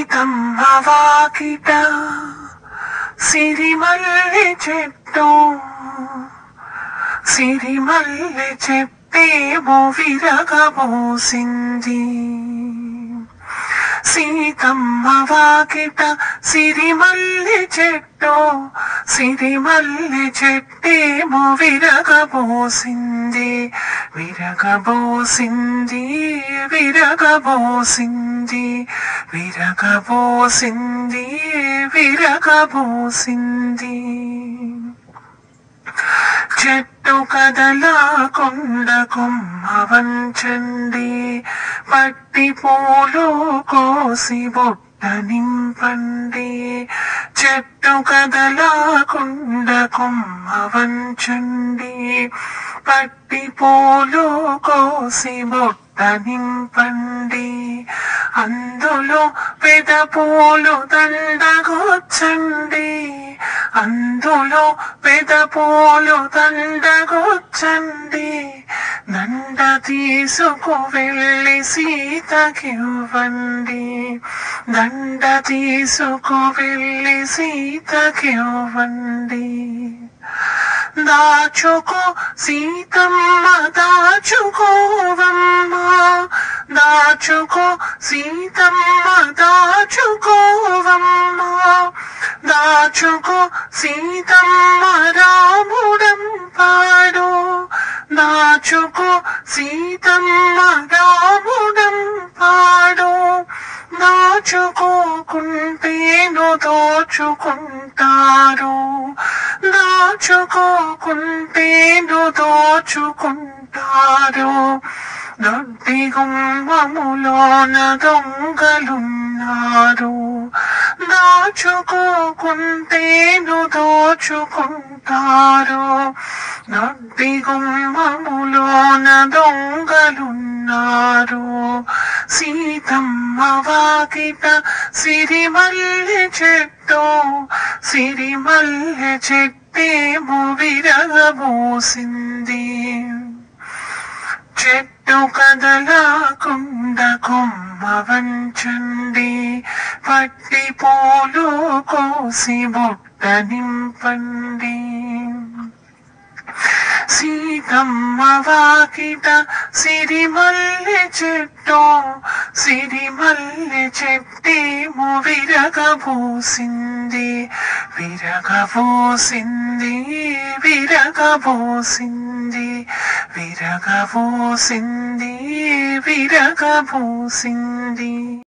సీతమ్మ వాకిట సిరిమల్లె చెట్టు సిరిమల్లె చెట్టేమో విరగబోసింది సీతమ్మ వాకిట సిరిమల్లె చెట్టు సిరిమల్లె చెట్టేమో విరగబోసింది విరగబోసింది విరగబోసింది విరగబోసింది విరగబోసింది చెట్టు కదలాకుండ కొమ్మ వంచండి పట్టి పూలు కోసి బొట్ట నింపండి చెట్టు కదలాకుండ కొమ్మ వంచండి పట్టి పూలు కోసి బొట్ట నింపండి అందులో పెద పూలు దండగొచ్చండి అందులో పెద పూలు దండగొచ్చండి దండ తీసుకు వెళ్ళి సీతకివ్వండి దండ తీసుకు వెళ్ళి సీతకివ్వండి దాచుకో సీతమ్మ దాచుకోవమ్మ దాచుకో సీతమ్మ దాచుకోవమ్మ దాచుకో సీతమ్మ రాముడం పాడు దాచుకో సీతమ్మ రాముడం పాడు దాచుకోకుంటేను దోచుకుంటారు దాచుకోకుంటేను దోచుకుంటారు దొడ్డి గుమ్మములోన దొంగలున్నారు దాచుకోకుంటేను దోచుకుంటారు దొడ్డి గుమ్మములోన దొంగలున్నారు సీతమ్మ వాకిట సిరిమల్లె చెట్టు సిరిమల్లె చెట్టేమో విరగబోసింది చెట్టు కదలాకుండ కొమ్మ వంచండి పట్టి పూలు కోసి బుట్ట నింపండి సీతమ్మ వాకిట సిరిమల్లె చెట్టు సిరిమల్లె చెట్టేమో విరగబోసింది విరగబోసింది విరగబోసింది విరగబోసింది విరగబోసింది